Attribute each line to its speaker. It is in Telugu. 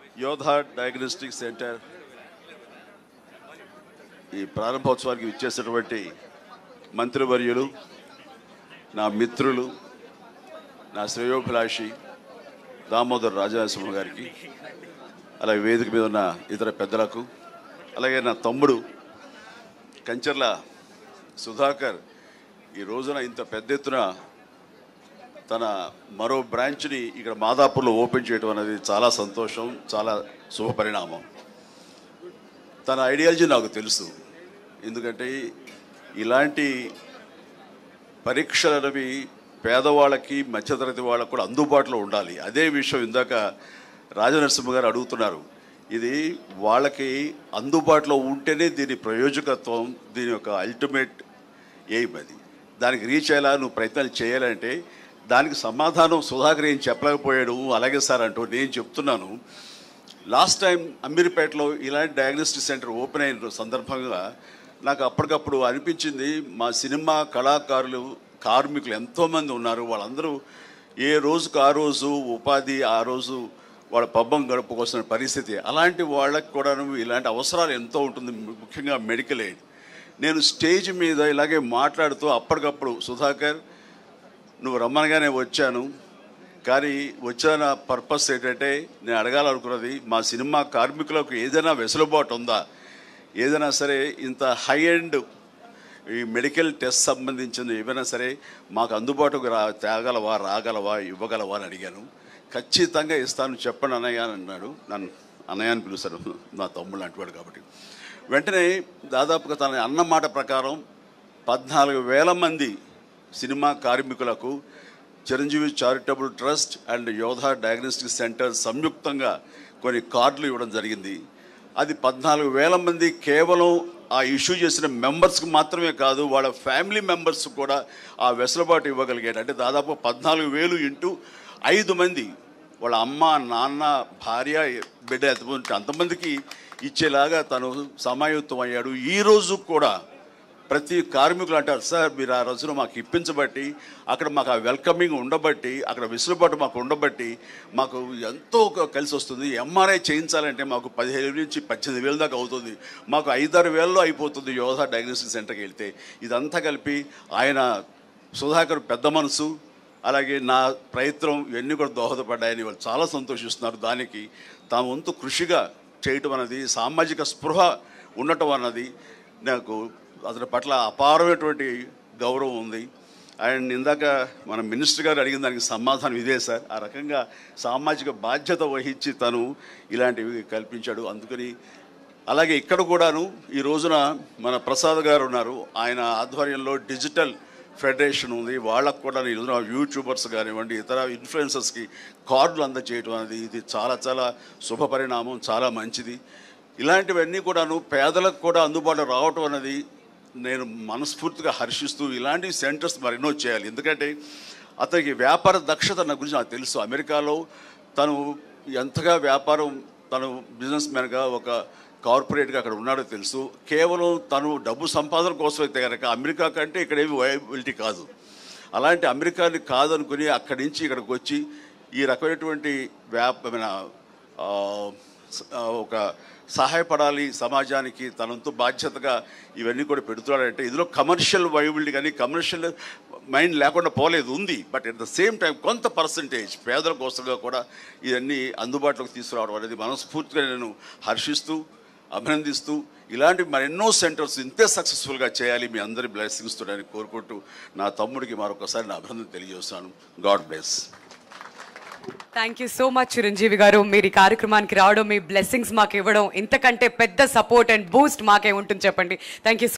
Speaker 1: యోధా డయాగ్నోస్టిక్ సెంటర్ ఈ ప్రారంభోత్సవానికి ఇచ్చేసినటువంటి మంత్రివర్యులు నా మిత్రులు నా శ్రేయోభిలాషి దామోదర్ రాజనరసింహ గారికి అలాగే వేదిక మీద ఉన్న ఇతర పెద్దలకు అలాగే నా తమ్ముడు కంచర్ల సుధాకర్ ఈ రోజున ఇంత పెద్ద ఎత్తున తన మరో బ్రాంచ్ని ఇక్కడ మాదాపూర్లో ఓపెన్ చేయడం అనేది చాలా సంతోషం చాలా శుభపరిణామం తన ఐడియాలజీ నాకు తెలుసు ఎందుకంటే ఇలాంటి పరీక్షలు అనేవి పేదవాళ్ళకి మధ్యతరగతి వాళ్ళకి కూడా అందుబాటులో ఉండాలి అదే విషయం ఇందాక రాజనరసింహ గారు అడుగుతున్నారు ఇది వాళ్ళకి అందుబాటులో ఉంటేనే దీని ప్రయోజకత్వం దీని యొక్క అల్టిమేట్ ఎయిమ్ అది దానికి రీచ్ అయ్యేలా నువ్వు ప్రయత్నాలు చేయాలంటే దానికి సమాధానం సుధాకర్ ఏం చెప్పలేకపోయాడు అలాగే సార్ అంటూ నేను చెప్తున్నాను లాస్ట్ టైం అమీర్పేటలో ఇలాంటి డయాగ్నోస్టిక్ సెంటర్ ఓపెన్ అయిన సందర్భంగా నాకు అప్పటికప్పుడు అనిపించింది మా సినిమా కళాకారులు కార్మికులు ఎంతోమంది ఉన్నారు వాళ్ళందరూ ఏ రోజుకు ఆ రోజు ఉపాధి ఆ రోజు వాళ్ళ పబ్బం గడుపుకోవాల్సిన పరిస్థితి అలాంటి వాళ్ళకి కూడా ఇలాంటి అవసరాలు ఎంతో ఉంటుంది ముఖ్యంగా మెడికల్ ఎయిడ్ నేను స్టేజ్ మీద ఇలాగే మాట్లాడుతూ అప్పటికప్పుడు సుధాకర్ నువ్వు రమ్మనగానే వచ్చాను కానీ వచ్చిన పర్పస్ ఏంటంటే నేను అడగాలనుకున్నది మా సినిమా కార్మికులకు ఏదైనా వెసులుబాటు ఉందా ఏదైనా సరే ఇంత హై ఎండ్ ఈ మెడికల్ టెస్ట్ సంబంధించిన ఏమైనా సరే మాకు అందుబాటుకు రా తేగలవా రాగలవా ఇవ్వగలవా అని అడిగాను ఖచ్చితంగా ఇస్తాను చెప్పండి అన్నయ్య అని అన్నాడు నన్ను అన్నయ్య అని పిలుస్తాను నా తమ్ముడు అంటున్నాడు కాబట్టి వెంటనే దాదాపుగా తన అన్న మాట ప్రకారం పద్నాలుగు వేల మంది సినిమా కార్మికులకు Chiranjeevi charitable trust and Yoda diagnostic center సంయుక్తంగా కొన్ని కార్డులు ఇవ్వడం జరిగింది అది పద్నాలుగు వేల మంది కేవలం ఆ ఇష్యూ చేసిన మెంబర్స్కి మాత్రమే కాదు వాళ్ళ ఫ్యామిలీ మెంబర్స్ కూడా ఆ వెసులుబాటు ఇవ్వగలిగాడు అంటే దాదాపు పద్నాలుగు వేలు ఇంటూ ఐదు మంది వాళ్ళ అమ్మ నాన్న భార్య బిడ్డ ఎంతమంది అంతమందికి ఇచ్చేలాగా తను సమాయుత్తం అయ్యాడు ఈ రోజు కూడా ప్రతి కార్మికులు అంటారు సార్ మీరు ఆ రోజున మాకు ఇప్పించబట్టి అక్కడ మాకు ఆ వెల్కమింగ్ ఉండబట్టి అక్కడ వెసులుబాటు మాకు ఉండబట్టి మాకు ఎంతో క- కలిసి వస్తుంది ఎంఆర్ఐ చేయించాలంటే మాకు పదిహేను నుంచి పద్దెనిమిది వేల దాకా అవుతుంది మాకు ఐదారు వేలలో అయిపోతుంది యోధా డయాగ్నోస్టిక్ సెంటర్కి వెళ్తే ఇదంతా కలిపి ఆయన సుధాకర్ పెద్ద మనసు అలాగే నా ప్రయత్నం ఇవన్నీ కూడా దోహదపడ్డాయని వాళ్ళు చాలా సంతోషిస్తున్నారు దానికి తాము వంతు కృషిగా చేయటం అన్నది సామాజిక స్పృహ ఉండటం అన్నది నాకు అతని పట్ల అపారమైనటువంటి గౌరవం ఉంది అండ్ ఇందాక మన మినిస్టర్ గారు అడిగిన దానికి సమాధానం ఇదే సార్ ఆ రకంగా సామాజిక బాధ్యత వహించి తను ఇలాంటివి కల్పించాడు అందుకని అలాగే ఇక్కడ కూడాను ఈ రోజున మన ప్రసాద్ గారు ఉన్నారు ఆయన ఆధ్వర్యంలో డిజిటల్ ఫెడరేషన్ ఉంది వాళ్ళకు కూడా ఈ రోజున యూట్యూబర్స్ కానివ్వండి ఇతర ఇన్ఫ్లుయెన్సర్స్కి కార్డులు అందజేయడం అనేది ఇది చాలా చాలా శుభ పరిణామం చాలా మంచిది ఇలాంటివన్నీ కూడాను పేదలకు కూడా అందుబాటులో రావటం అనేది నేను మనస్ఫూర్తిగా హర్షిస్తూ ఇలాంటి సెంటర్స్ మరెన్నో చేయాలి ఎందుకంటే అతనికి వ్యాపార దక్షత నా గురించి నాకు తెలుసు అమెరికాలో తను ఎంతగా వ్యాపారం తను బిజినెస్ మ్యాన్గా ఒక కార్పొరేట్గా అక్కడ ఉన్నాడో తెలుసు కేవలం తను డబ్బు సంపాదన కోసం అయితే కనుక అమెరికా కంటే ఇక్కడ ఏమి వయబిలిటీ కాదు అలాంటి అమెరికాని కాదనుకుని అక్కడి నుంచి ఇక్కడికి వచ్చి ఈ రకమైనటువంటి వ్యాప ఆ, స- ఆ, ఒక సహాయపడాలి సమాజానికి తనంతో బాధ్యతగా ఇవన్నీ కూడా పెడుతున్నాడంటే ఇందులో కమర్షియల్ వైబిలిటీ కానీ కమర్షియల్ మైండ్ లేకుండా పోలేదు ఉంది but at the same time కొంత పర్సంటేజ్ పేదల కోసంగా కూడా ఇవన్నీ అందుబాటులోకి తీసుకురావడం అనేది మనస్ఫూర్తిగా నేను హర్షిస్తూ అభినందిస్తూ ఇలాంటి మరెన్నో సెంటర్స్ ఇంతే సక్సెస్ఫుల్గా చేయాలి మీ అందరి బ్లెస్సింగ్స్ తోడని కోరుకుంటూ నా తమ్ముడికి మరొకసారి నా అభినందన తెలియజేస్తాను God bless
Speaker 2: thank you so much Chiranjeevi గారు మీరు ఈ కార్యక్రమానికి రావడం మీ బ్లెస్సింగ్స్ మాకు ఇవ్వడం ఇంతకంటే పెద్ద సపోర్ట్ అండ్ బూస్ట్ మాకే ఉంటుంది చెప్పండి థ్యాంక్ యూ